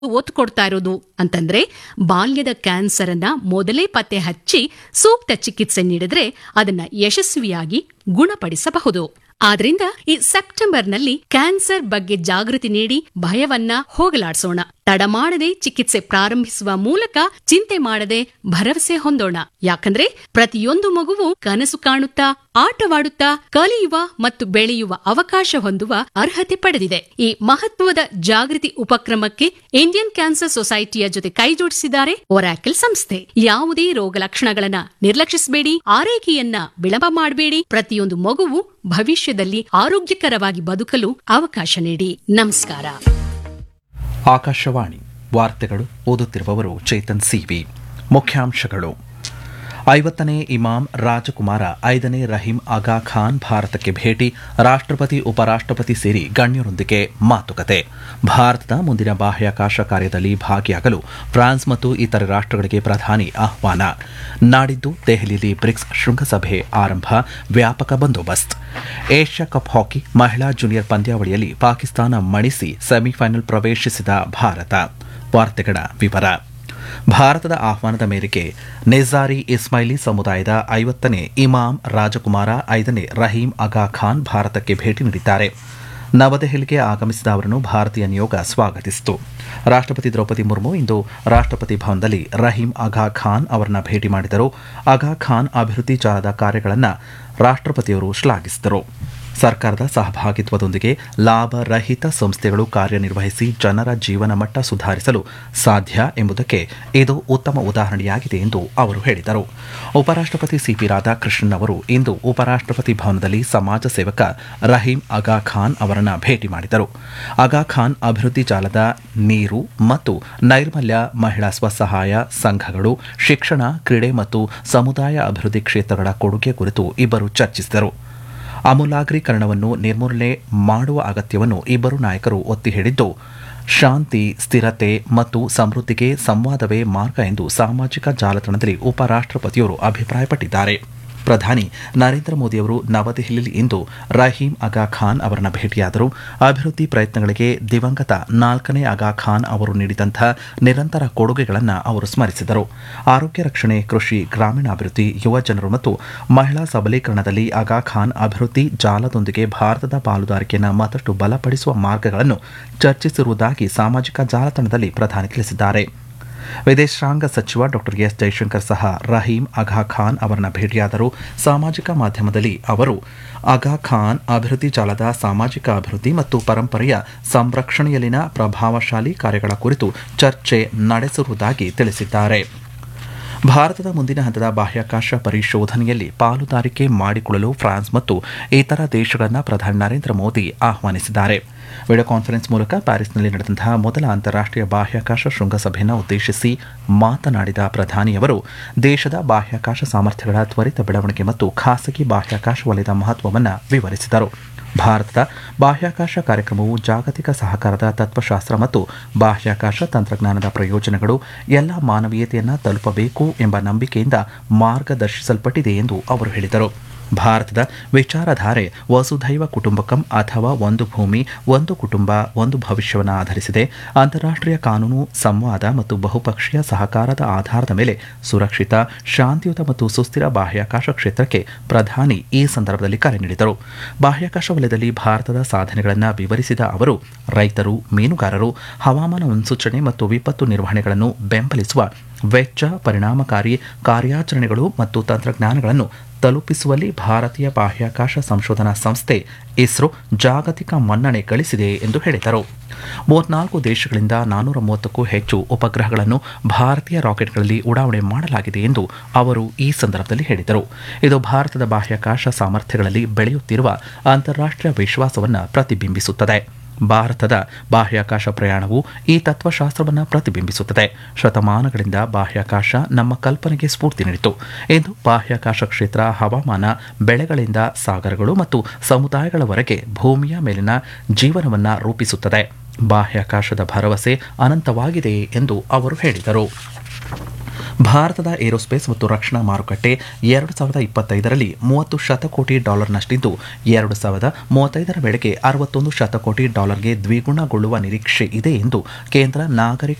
ಒತ್ತು ಕೊಡ್ತಾ ಇರೋದು ಅಂತಂದ್ರೆ ಬಾಲ್ಯದ ಕ್ಯಾನ್ಸರ್ ಅನ್ನ ಮೊದಲೇ ಪತ್ತೆ ಹಚ್ಚಿ ಸೂಕ್ತ ಚಿಕಿತ್ಸೆ ನೀಡಿದ್ರೆ ಅದನ್ನ ಯಶಸ್ವಿಯಾಗಿ ಗುಣಪಡಿಸಬಹುದು ಆದ್ರಿಂದ ಈ ಸೆಪ್ಟೆಂಬರ್ನಲ್ಲಿ ಕ್ಯಾನ್ಸರ್ ಬಗ್ಗೆ ಜಾಗೃತಿ ನೀಡಿ ಭಯವನ್ನ ಹೋಗಲಾಡಿಸೋಣ ತಡ ಮಾಡದೆ ಚಿಕಿತ್ಸೆ ಪ್ರಾರಂಭಿಸುವ ಮೂಲಕ ಚಿಂತೆ ಮಾಡದೆ ಭರವಸೆ ಹೊಂದೋಣ ಯಾಕಂದ್ರೆ ಪ್ರತಿಯೊಂದು ಮಗುವು ಕನಸು ಕಾಣುತ್ತಾ ಆಟವಾಡುತ್ತಾ ಕಲಿಯುವ ಮತ್ತು ಬೆಳೆಯುವ ಅವಕಾಶ ಹೊಂದುವ ಅರ್ಹತೆ ಪಡೆದಿದೆ ಈ ಮಹತ್ವದ ಜಾಗೃತಿ ಉಪಕ್ರಮಕ್ಕೆ ಇಂಡಿಯನ್ ಕ್ಯಾನ್ಸರ್ ಸೊಸೈಟಿಯ ಜೊತೆ ಕೈಜೋಡಿಸಿದ್ದಾರೆ ಒರಾಕಲ್ ಸಂಸ್ಥೆ ಯಾವುದೇ ರೋಗ ಲಕ್ಷಣಗಳನ್ನ ನಿರ್ಲಕ್ಷಿಸಬೇಡಿ ಆರೈಕೆಯನ್ನ ವಿಳಂಬ ಮಾಡಬೇಡಿ ಪ್ರತಿಯೊಂದು ಮಗುವು ಭವಿಷ್ಯದಲ್ಲಿ ಆರೋಗ್ಯಕರವಾಗಿ ಬದುಕಲು ಅವಕಾಶ ನೀಡಿ ನಮಸ್ಕಾರ ಆಕಾಶವಾಣಿ ವಾರ್ತೆಗಳು ಓದುತ್ತಿರುವವರು ಚೇತನ್ ಸಿವಿ ಮುಖ್ಯಾಂಶಗಳು ಐವತ್ತನೇ ಇಮಾಮ್ ರಾಜಕುಮಾರ ಐದನೇ ರಹೀಂ ಆಗಾ ಖಾನ್ ಭಾರತಕ್ಕೆ ಭೇಟಿ ರಾಷ್ಟ್ರಪತಿ ಉಪರಾಷ್ಟ್ರಪತಿ ಸೇರಿ ಗಣ್ಯರೊಂದಿಗೆ ಮಾತುಕತೆ ಭಾರತದ ಮುಂದಿನ ಬಾಹ್ಯಾಕಾಶ ಕಾರ್ಯದಲ್ಲಿ ಭಾಗಿಯಾಗಲು ಫ್ರಾನ್ಸ್ ಮತ್ತು ಇತರ ರಾಷ್ಟ್ರಗಳಿಗೆ ಪ್ರಧಾನಿ ಆಹ್ವಾನ ನಾಡಿದ್ದು ದೆಹಲಿಯಲ್ಲಿ ಬ್ರಿಕ್ಸ್ ಶೃಂಗಸಭೆ ಆರಂಭ ವ್ಯಾಪಕ ಬಂದೋಬಸ್ತ್ ಏಷ್ಯಾ ಕಪ್ ಹಾಕಿ ಮಹಿಳಾ ಜೂನಿಯರ್ ಪಂದ್ಯಾವಳಿಯಲ್ಲಿ ಪಾಕಿಸ್ತಾನ ಮಣಿಸಿ ಸೆಮಿಫೈನಲ್ ಪ್ರವೇಶಿಸಿದ ಭಾರತ ವಾರ್ತೆಗಳ ವಿವರ ಭಾರತದ ಆಹ್ವಾನದ ಮೇರೆಗೆ ನಿಜಾರಿ ಇಸ್ಮಾಯಿಲಿ ಸಮುದಾಯದ ಐವತ್ತನೇ ಇಮಾಮ್ ರಾಜಕುಮಾರ ಐದನೇ ರಹೀಂ ಆಗಾ ಖಾನ್ ಭಾರತಕ್ಕೆ ಭೇಟಿ ನೀಡಿದ್ದಾರೆ ನವದೆಹಲಿಗೆ ಆಗಮಿಸಿದ ಅವರನ್ನು ಭಾರತೀಯ ನಿಯೋಗ ಸ್ವಾಗತಿಸಿತು ರಾಷ್ಟ್ರಪತಿ ದ್ರೌಪದಿ ಮುರ್ಮು ಇಂದು ರಾಷ್ಟ್ರಪತಿ ಭವನದಲ್ಲಿ ರಹೀಂ ಆಗಾ ಖಾನ್ ಅವರನ್ನ ಭೇಟಿ ಮಾಡಿದರು ಆಗಾ ಖಾನ್ ಅಭಿವೃದ್ಧಿ ಜಾಲದ ಕಾರ್ಯಗಳನ್ನು ರಾಷ್ಟ್ರಪತಿಯವರು ಶ್ಲಾಘಿಸಿದರು ಸರ್ಕಾರದ ಸಹಭಾಗಿತ್ವದೊಂದಿಗೆ ಲಾಭರಹಿತ ಸಂಸ್ಥೆಗಳು ಕಾರ್ಯನಿರ್ವಹಿಸಿ ಜನರ ಜೀವನ ಮಟ್ಟ ಸುಧಾರಿಸಲು ಸಾಧ್ಯ ಎಂಬುದಕ್ಕೆ ಇದು ಉತ್ತಮ ಉದಾಹರಣೆಯಾಗಿದೆ ಎಂದು ಅವರು ಹೇಳಿದರು ಉಪರಾಷ್ಟ್ರಪತಿ ಸಿಪಿ ರಾಧಾಕೃಷ್ಣನ್ ಅವರು ಇಂದು ಉಪರಾಷ್ಟ್ರಪತಿ ಭವನದಲ್ಲಿ ಸಮಾಜ ಸೇವಕ ರಹೀಂ ಆಗಾ ಖಾನ್ ಅವರನ್ನ ಭೇಟಿ ಮಾಡಿದರು ಆಗಾ ಖಾನ್ ಅಭಿವೃದ್ಧಿ ಜಾಲದ ನೀರು ಮತ್ತು ನೈರ್ಮಲ್ಯ ಮಹಿಳಾ ಸ್ವಸಹಾಯ ಸಂಘಗಳು ಶಿಕ್ಷಣ ಕ್ರೀಡೆ ಮತ್ತು ಸಮುದಾಯ ಅಭಿವೃದ್ಧಿ ಕ್ಷೇತ್ರಗಳ ಕೊಡುಗೆ ಕುರಿತು ಇಬ್ಬರು ಚರ್ಚಿಸಿದರು ಅಮೂಲಾಗ್ರೀಕರಣವನ್ನು ನಿರ್ಮೂಲನೆ ಮಾಡುವ ಅಗತ್ಯವನ್ನು ಇಬ್ಬರು ನಾಯಕರು ಒತ್ತಿ ಹೇಳಿದ್ದು ಶಾಂತಿ ಸ್ಥಿರತೆ ಮತ್ತು ಸಮೃದ್ಧಿಗೆ ಸಂವಾದವೇ ಮಾರ್ಗ ಎಂದು ಸಾಮಾಜಿಕ ಜಾಲತಾಣದಲ್ಲಿ ಉಪರಾಷ್ಟ್ರಪತಿಯವರು ಅಭಿಪ್ರಾಯಪಟ್ಟಿದ್ದಾರೆ ಪ್ರಧಾನಿ ನರೇಂದ್ರ ಮೋದಿಯವರು ನವದೆಹಲಿಯಲ್ಲಿ ಇಂದು ರಹೀಂ ಆಗಾ ಖಾನ್ ಅವರನ್ನ ಭೇಟಿಯಾದರು ಅಭಿವೃದ್ಧಿ ಪ್ರಯತ್ನಗಳಿಗೆ ದಿವಂಗತ ನಾಲ್ಕನೇ ಆಗಾ ಖಾನ್ ಅವರು ನೀಡಿದಂಥ ನಿರಂತರ ಕೊಡುಗೆಗಳನ್ನು ಅವರು ಸ್ಮರಿಸಿದರು ಆರೋಗ್ಯ ರಕ್ಷಣೆ ಕೃಷಿ ಗ್ರಾಮೀಣಾಭಿವೃದ್ಧಿ ಯುವ ಜನರು ಮತ್ತು ಮಹಿಳಾ ಸಬಲೀಕರಣದಲ್ಲಿ ಆಗಾ ಖಾನ್ ಅಭಿವೃದ್ಧಿ ಜಾಲದೊಂದಿಗೆ ಭಾರತದ ಪಾಲುದಾರಿಕೆಯನ್ನು ಮತ್ತಷ್ಟು ಬಲಪಡಿಸುವ ಮಾರ್ಗಗಳನ್ನು ಚರ್ಚಿಸಿರುವುದಾಗಿ ಸಾಮಾಜಿಕ ಜಾಲತಾಣದಲ್ಲಿ ಪ್ರಧಾನಿ ತಿಳಿಸಿದ್ದಾರೆ ವಿದೇಶಾಂಗ ಸಚಿವ ಡಾ ಎಸ್ ಜೈಶಂಕರ್ ಸಹ ರಹೀಂ ಅಘಾ ಖಾನ್ ಅವರನ್ನ ಭೇಟಿಯಾದರು ಸಾಮಾಜಿಕ ಮಾಧ್ಯಮದಲ್ಲಿ ಅವರು ಅಘಾ ಖಾನ್ ಅಭಿವೃದ್ಧಿ ಜಾಲದ ಸಾಮಾಜಿಕ ಅಭಿವೃದ್ಧಿ ಮತ್ತು ಪರಂಪರೆಯ ಸಂರಕ್ಷಣೆಯಲ್ಲಿನ ಪ್ರಭಾವಶಾಲಿ ಕಾರ್ಯಗಳ ಕುರಿತು ಚರ್ಚೆ ನಡೆಸಿರುವುದಾಗಿ ತಿಳಿಸಿದ್ದಾರೆ ಭಾರತದ ಮುಂದಿನ ಹಂತದ ಬಾಹ್ಯಾಕಾಶ ಪರಿಶೋಧನೆಯಲ್ಲಿ ಪಾಲುದಾರಿಕೆ ಮಾಡಿಕೊಳ್ಳಲು ಫ್ರಾನ್ಸ್ ಮತ್ತು ಇತರ ದೇಶಗಳನ್ನು ಪ್ರಧಾನಿ ನರೇಂದ್ರ ಮೋದಿ ಆಹ್ವಾನಿಸಿದ್ದಾರೆ ವಿಡಿಯೋ ಕಾನ್ಫರೆನ್ಸ್ ಮೂಲಕ ಪ್ಯಾರಿಸ್ನಲ್ಲಿ ನಡೆದಂತಹ ಮೊದಲ ಅಂತಾರಾಷ್ಟ್ರೀಯ ಬಾಹ್ಯಾಕಾಶ ಶೃಂಗಸಭೆಯನ್ನು ಉದ್ದೇಶಿಸಿ ಮಾತನಾಡಿದ ಪ್ರಧಾನಿಯವರು ದೇಶದ ಬಾಹ್ಯಾಕಾಶ ಸಾಮರ್ಥ್ಯಗಳ ತ್ವರಿತ ಬೆಳವಣಿಗೆ ಮತ್ತು ಖಾಸಗಿ ಬಾಹ್ಯಾಕಾಶ ವಲಯದ ಮಹತ್ವವನ್ನು ವಿವರಿಸಿದರು ಭಾರತದ ಬಾಹ್ಯಾಕಾಶ ಕಾರ್ಯಕ್ರಮವು ಜಾಗತಿಕ ಸಹಕಾರದ ತತ್ವಶಾಸ್ತ್ರ ಮತ್ತು ಬಾಹ್ಯಾಕಾಶ ತಂತ್ರಜ್ಞಾನದ ಪ್ರಯೋಜನಗಳು ಎಲ್ಲ ಮಾನವೀಯತೆಯನ್ನು ತಲುಪಬೇಕು ಎಂಬ ನಂಬಿಕೆಯಿಂದ ಮಾರ್ಗದರ್ಶಿಸಲ್ಪಟ್ಟಿದೆ ಎಂದು ಅವರು ಹೇಳಿದರು ಭಾರತದ ವಿಚಾರಧಾರೆ ವಸುಧೈವ ಕುಟುಂಬಕಂ ಅಥವಾ ಒಂದು ಭೂಮಿ ಒಂದು ಕುಟುಂಬ ಒಂದು ಭವಿಷ್ಯವನ್ನು ಆಧರಿಸಿದೆ ಅಂತಾರಾಷ್ಟ್ರೀಯ ಕಾನೂನು ಸಂವಾದ ಮತ್ತು ಬಹುಪಕ್ಷೀಯ ಸಹಕಾರದ ಆಧಾರದ ಮೇಲೆ ಸುರಕ್ಷಿತ ಶಾಂತಿಯುತ ಮತ್ತು ಸುಸ್ಥಿರ ಬಾಹ್ಯಾಕಾಶ ಕ್ಷೇತ್ರಕ್ಕೆ ಪ್ರಧಾನಿ ಈ ಸಂದರ್ಭದಲ್ಲಿ ಕರೆ ನೀಡಿದರು ಬಾಹ್ಯಾಕಾಶ ವಲಯದಲ್ಲಿ ಭಾರತದ ಸಾಧನೆಗಳನ್ನು ವಿವರಿಸಿದ ಅವರು ರೈತರು ಮೀನುಗಾರರು ಹವಾಮಾನ ಮುನ್ಸೂಚನೆ ಮತ್ತು ವಿಪತ್ತು ನಿರ್ವಹಣೆಗಳನ್ನು ಬೆಂಬಲಿಸುವ ವೆಚ್ಚ ಪರಿಣಾಮಕಾರಿ ಕಾರ್ಯಾಚರಣೆಗಳು ಮತ್ತು ತಂತ್ರಜ್ಞಾನಗಳನ್ನು ತಲುಪಿಸುವಲ್ಲಿ ಭಾರತೀಯ ಬಾಹ್ಯಾಕಾಶ ಸಂಶೋಧನಾ ಸಂಸ್ಥೆ ಇಸ್ರೋ ಜಾಗತಿಕ ಮನ್ನಣೆ ಗಳಿಸಿದೆ ಎಂದು ಹೇಳಿದರು ಮೂವತ್ನಾಲ್ಕು ದೇಶಗಳಿಂದ ನಾನ್ನೂರ ಮೂವತ್ತಕ್ಕೂ ಹೆಚ್ಚು ಉಪಗ್ರಹಗಳನ್ನು ಭಾರತೀಯ ರಾಕೆಟ್ಗಳಲ್ಲಿ ಉಡಾವಣೆ ಮಾಡಲಾಗಿದೆ ಎಂದು ಅವರು ಈ ಸಂದರ್ಭದಲ್ಲಿ ಹೇಳಿದರು ಇದು ಭಾರತದ ಬಾಹ್ಯಾಕಾಶ ಸಾಮರ್ಥ್ಯಗಳಲ್ಲಿ ಬೆಳೆಯುತ್ತಿರುವ ಅಂತಾರಾಷ್ಟ್ರೀಯ ವಿಶ್ವಾಸವನ್ನು ಪ್ರತಿಬಿಂಬಿಸುತ್ತದೆ ಭಾರತದ ಬಾಹ್ಯಾಕಾಶ ಪ್ರಯಾಣವು ಈ ತತ್ವಶಾಸ್ತ್ರವನ್ನು ಪ್ರತಿಬಿಂಬಿಸುತ್ತದೆ ಶತಮಾನಗಳಿಂದ ಬಾಹ್ಯಾಕಾಶ ನಮ್ಮ ಕಲ್ಪನೆಗೆ ಸ್ಫೂರ್ತಿ ನೀಡಿತು ಇಂದು ಬಾಹ್ಯಾಕಾಶ ಕ್ಷೇತ್ರ ಹವಾಮಾನ ಬೆಳೆಗಳಿಂದ ಸಾಗರಗಳು ಮತ್ತು ಸಮುದಾಯಗಳವರೆಗೆ ಭೂಮಿಯ ಮೇಲಿನ ಜೀವನವನ್ನು ರೂಪಿಸುತ್ತದೆ ಬಾಹ್ಯಾಕಾಶದ ಭರವಸೆ ಅನಂತವಾಗಿದೆ ಎಂದು ಅವರು ಹೇಳಿದರು ಭಾರತದ ಏರೋಸ್ಪೇಸ್ ಮತ್ತು ರಕ್ಷಣಾ ಮಾರುಕಟ್ಟೆ ಎರಡು ಸಾವಿರದ ಇಪ್ಪತ್ತೈದರಲ್ಲಿ ಮೂವತ್ತು ಶತಕೋಟಿ ಡಾಲರ್ನಷ್ಟಿದ್ದು ಎರಡು ಸಾವಿರದ ಮೂವತ್ತೈದರ ವೇಳೆಗೆ ಅರವತ್ತೊಂದು ಶತಕೋಟಿ ಡಾಲರ್ಗೆ ದ್ವಿಗುಣಗೊಳ್ಳುವ ನಿರೀಕ್ಷೆ ಇದೆ ಎಂದು ಕೇಂದ್ರ ನಾಗರಿಕ